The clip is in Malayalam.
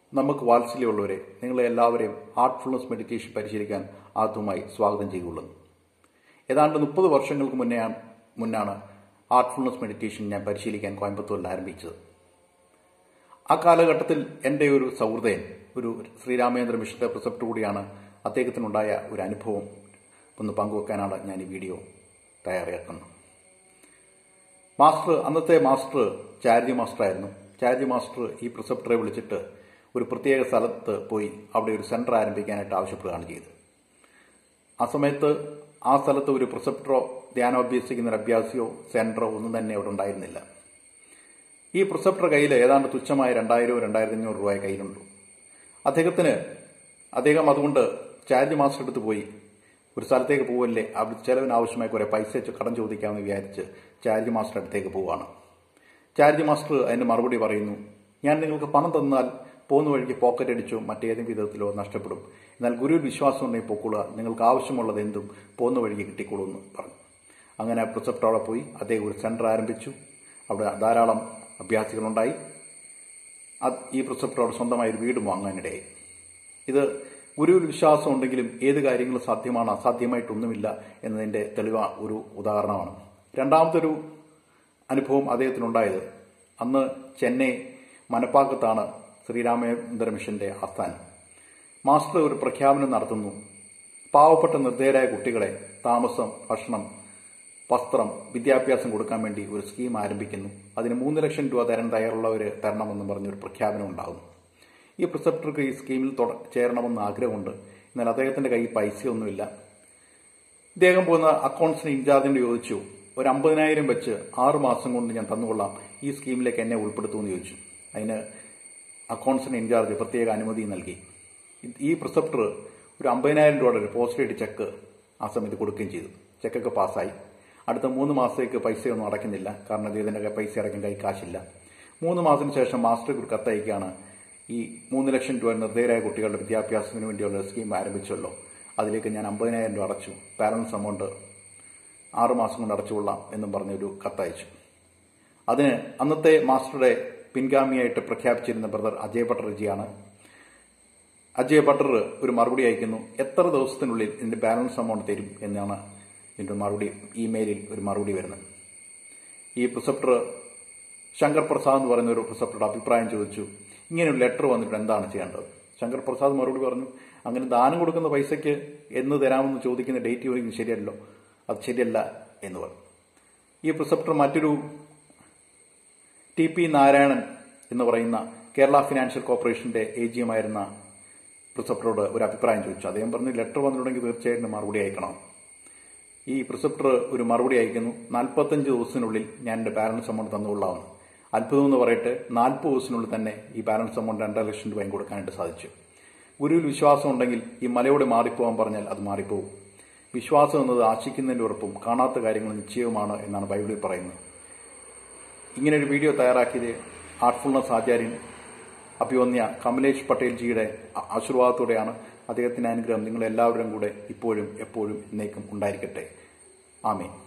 നമുക്ക് വാത്സല്യമുള്ളവരെ നിങ്ങളെ എല്ലാവരെയും ആർട്ട്ഫുൾനെസ് മെഡിറ്റേഷൻ പരിശീലിക്കാൻ ആദ്യമായി സ്വാഗതം ചെയ്തുകൊള്ളുന്നു ഏതാണ്ട് മുപ്പത് വർഷങ്ങൾക്ക് മുന്നേ മുന്നാണ് ആർട്ട്ഫുൾനെസ് മെഡിറ്റേഷൻ ഞാൻ പരിശീലിക്കാൻ കോയമ്പത്തൂരിൽ ആരംഭിച്ചത് ആ കാലഘട്ടത്തിൽ എൻ്റെ ഒരു സൗഹൃദയൻ ഒരു ശ്രീരാമചന്ദ്ര മിഷന്റെ പ്രിസപ്റ്റ് കൂടിയാണ് അദ്ദേഹത്തിനുണ്ടായ ഒരു അനുഭവം ഒന്ന് പങ്കുവെക്കാനാണ് ഞാൻ ഈ വീഡിയോ തയ്യാറാക്കുന്നത് മാസ്റ്റർ അന്നത്തെ മാസ്റ്റർ ചാരിറ്റി മാസ്റ്റർ ആയിരുന്നു ചാരിറ്റി മാസ്റ്റർ ഈ പ്രിസപ്റ്ററെ വിളിച്ചിട്ട് ഒരു പ്രത്യേക സ്ഥലത്ത് പോയി അവിടെ ഒരു സെന്റർ ആരംഭിക്കാനായിട്ട് ആവശ്യപ്പെടുകയാണ് ചെയ്തത് ആ സമയത്ത് ആ സ്ഥലത്ത് ഒരു പ്രിസപ്റ്ററോ ധ്യാനം അഭ്യസിക്കുന്ന ഒരു അഭ്യാസിയോ സെന്ററോ ഒന്നും തന്നെ അവിടെ ഉണ്ടായിരുന്നില്ല ഈ പ്രിസപ്റ്റർ കയ്യിൽ ഏതാണ്ട് തുച്ഛമായ രണ്ടായിരവും രണ്ടായിരത്തി അഞ്ഞൂറ് രൂപ കയ്യിലുണ്ട് അദ്ദേഹത്തിന് അദ്ദേഹം അതുകൊണ്ട് ചാർജ് മാസ്റ്റർ എടുത്ത് പോയി ഒരു സ്ഥലത്തേക്ക് പോവല്ലേ അവിടെ ചെലവിന് ആവശ്യമായ കുറെ പൈസ കടം ചോദിക്കാമെന്ന് വിചാരിച്ച് ചാർജ് മാസ്റ്റർ അടുത്തേക്ക് പോവാണ് ചാർജ് മാസ്റ്റർ അതിന് മറുപടി പറയുന്നു ഞാൻ നിങ്ങൾക്ക് പണം തന്നാൽ പോകുന്ന വഴിക്ക് പോക്കറ്റ് അടിച്ചോ മറ്റേതെങ്കിലും വിധത്തിലോ നഷ്ടപ്പെടും എന്നാൽ ഗുരുവിൽ വിശ്വാസം ഉണ്ടെങ്കിൽ പൊക്കൊള്ളുക നിങ്ങൾക്ക് ആവശ്യമുള്ളത് എന്തും പോകുന്ന വഴിക്ക് കിട്ടിക്കോളൂ എന്ന് പറഞ്ഞു അങ്ങനെ പ്രിസപ്റ്റോടെ പോയി അദ്ദേഹം ഒരു സെന്റർ ആരംഭിച്ചു അവിടെ ധാരാളം അഭ്യാസികളുണ്ടായി ഈ പ്രിസപ്റ്റോട് സ്വന്തമായി ഒരു വീട് വാങ്ങാനിടയായി ഇത് ഗുരുവിൽ വിശ്വാസം ഉണ്ടെങ്കിലും ഏത് കാര്യങ്ങളും സാധ്യമാണ് അസാധ്യമായിട്ടൊന്നുമില്ല എന്നതിന്റെ തെളിവ ഒരു ഉദാഹരണമാണ് രണ്ടാമതൊരു അനുഭവം അദ്ദേഹത്തിനുണ്ടായത് അന്ന് ചെന്നൈ മനപ്പാക്കത്താണ് ശ്രീരാമചന്ദ്ര മിഷന്റെ ആസ്ഥാനം മാസ്റ്റർ ഒരു പ്രഖ്യാപനം നടത്തുന്നു പാവപ്പെട്ട നിർദ്ധയരായ കുട്ടികളെ താമസം ഭക്ഷണം വസ്ത്രം വിദ്യാഭ്യാസം കൊടുക്കാൻ വേണ്ടി ഒരു സ്കീം ആരംഭിക്കുന്നു അതിന് മൂന്ന് ലക്ഷം രൂപ തരാൻ തയ്യാറുള്ളവർ തരണമെന്ന് പറഞ്ഞൊരു പ്രഖ്യാപനം ഉണ്ടാകുന്നു ഈ പ്രിസപ്റ്റർക്ക് ഈ സ്കീമിൽ ചേരണമെന്ന് ആഗ്രഹമുണ്ട് എന്നാൽ അദ്ദേഹത്തിന്റെ കയ്യിൽ പൈസയൊന്നുമില്ല ഇദ്ദേഹം പോകുന്ന അക്കൗണ്ട്സിന് ഇൻചാർജിനോട് ചോദിച്ചു ഒരു അമ്പതിനായിരം വെച്ച് ആറു മാസം കൊണ്ട് ഞാൻ തന്നുകൊള്ളാം ഈ സ്കീമിലേക്ക് എന്നെ ഉൾപ്പെടുത്തുമെന്ന് ചോദിച്ചു അതിന് അക്കൗണ്ട്സിന് ഇൻചാർജ് പ്രത്യേക അനുമതി നൽകി ഈ പ്രിസപ്റ്റർ ഒരു അമ്പതിനായിരം രൂപയുടെ ഒരു പോസ്റ്റേഡ് ചെക്ക് ആ സമയത്ത് കൊടുക്കുകയും ചെയ്തു ചെക്കൊക്കെ പാസ്സായി അടുത്ത മൂന്ന് മാസത്തേക്ക് പൈസയൊന്നും അടയ്ക്കുന്നില്ല കാരണം അദ്ദേഹത്തിന്റെ പൈസ അടയ്ക്കാൻ കൈ കാശില്ല മൂന്ന് മാസത്തിന് ശേഷം മാസ്റ്റർക്ക് ഒരു കത്തയക്കാണ് ഈ മൂന്ന് ലക്ഷം രൂപ നിർദ്ധയരായ കുട്ടികളുടെ വിദ്യാഭ്യാസത്തിന് വേണ്ടിയുള്ള സ്കീം ആരംഭിച്ചല്ലോ അതിലേക്ക് ഞാൻ അമ്പതിനായിരം രൂപ അടച്ചു ബാലൻസ് എമൗണ്ട് ആറു മാസം കൊണ്ട് അടച്ചുകൊള്ളാം എന്നും പറഞ്ഞൊരു കത്തയച്ചു അതിന് അന്നത്തെ മാസ്റ്ററുടെ പിൻഗാമിയായിട്ട് പ്രഖ്യാപിച്ചിരുന്ന ബ്രദർ അജയ് ഭട്ടർജിയാണ് അജയ് ഭട്ടർ ഒരു മറുപടി അയക്കുന്നു എത്ര ദിവസത്തിനുള്ളിൽ ഇതിന്റെ ബാലൻസ് എമൗണ്ട് തരും എന്നാണ് ഇതിന്റെ മറുപടി ഇമെയിലിൽ ഒരു മറുപടി വരുന്നത് ഈ പ്രിസപ്റ്റർ ശങ്കർ പ്രസാദ് എന്ന് പറയുന്ന ഒരു പ്രിസപ്റ്ററുടെ അഭിപ്രായം ചോദിച്ചു ഇങ്ങനെ ഒരു ലെറ്റർ വന്നിട്ട് എന്താണ് ചെയ്യേണ്ടത് ശങ്കർ പ്രസാദ് മറുപടി പറഞ്ഞു അങ്ങനെ ദാനം കൊടുക്കുന്ന പൈസയ്ക്ക് എന്ന് തരാമെന്ന് ചോദിക്കുന്ന ഡേറ്റ് ചോദിക്കുന്നത് ശരിയല്ലോ അത് ശരിയല്ല എന്ന് പറഞ്ഞു ഈ പ്രിസപ്റ്റർ മറ്റൊരു ടി പി നാരായണൻ എന്ന് പറയുന്ന കേരള ഫിനാൻഷ്യൽ കോർപ്പറേഷന്റെ എ ജി എമായിരുന്ന പ്രിസപ്റ്ററോട് ഒരു അഭിപ്രായം ചോദിച്ചു അദ്ദേഹം പറഞ്ഞു ലെറ്റർ വന്നിട്ടുണ്ടെങ്കിൽ തീർച്ചയായിട്ടും മറുപടി അയക്കണം ഈ പ്രിസപ്റ്റർ ഒരു മറുപടി അയക്കുന്നു നാൽപ്പത്തഞ്ച് ദിവസത്തിനുള്ളിൽ ഞാൻ എന്റെ ബാലൻസ് എമൗണ്ട് തന്നുകൊള്ളാമെന്ന് അത്ഭുതം എന്ന് പറയട്ടെ നാൽപ്പത് ദിവസത്തിനുള്ളിൽ തന്നെ ഈ ബാലൻസ് എമൗണ്ട് രണ്ടര ലക്ഷം രൂപയും കൊടുക്കാനായിട്ട് സാധിച്ചു ഗുരുവിൽ വിശ്വാസം ഉണ്ടെങ്കിൽ ഈ മലയോടെ മാറിപ്പോകാൻ പറഞ്ഞാൽ അത് മാറിപ്പോകും വിശ്വാസം എന്നത് ആശിക്കുന്നതിന്റെ ഉറപ്പും കാണാത്ത കാര്യങ്ങൾ നിശ്ചയവുമാണ് എന്നാണ് ബൈബിളിൽ പറയുന്നത് ഇങ്ങനെ ഒരു വീഡിയോ തയ്യാറാക്കിയത് ആർട്ട്ഫുൾനെസ് ആചാര്യൻ അഭിവന്യ കമലേഷ് പട്ടേൽജിയുടെ ആശീർവാദത്തോടെയാണ് അദ്ദേഹത്തിന്റെ അനുഗ്രഹം നിങ്ങൾ എല്ലാവരും കൂടെ ഇപ്പോഴും എപ്പോഴും എന്നേക്കും ഉണ്ടായിരിക്കട്ടെ ആമേ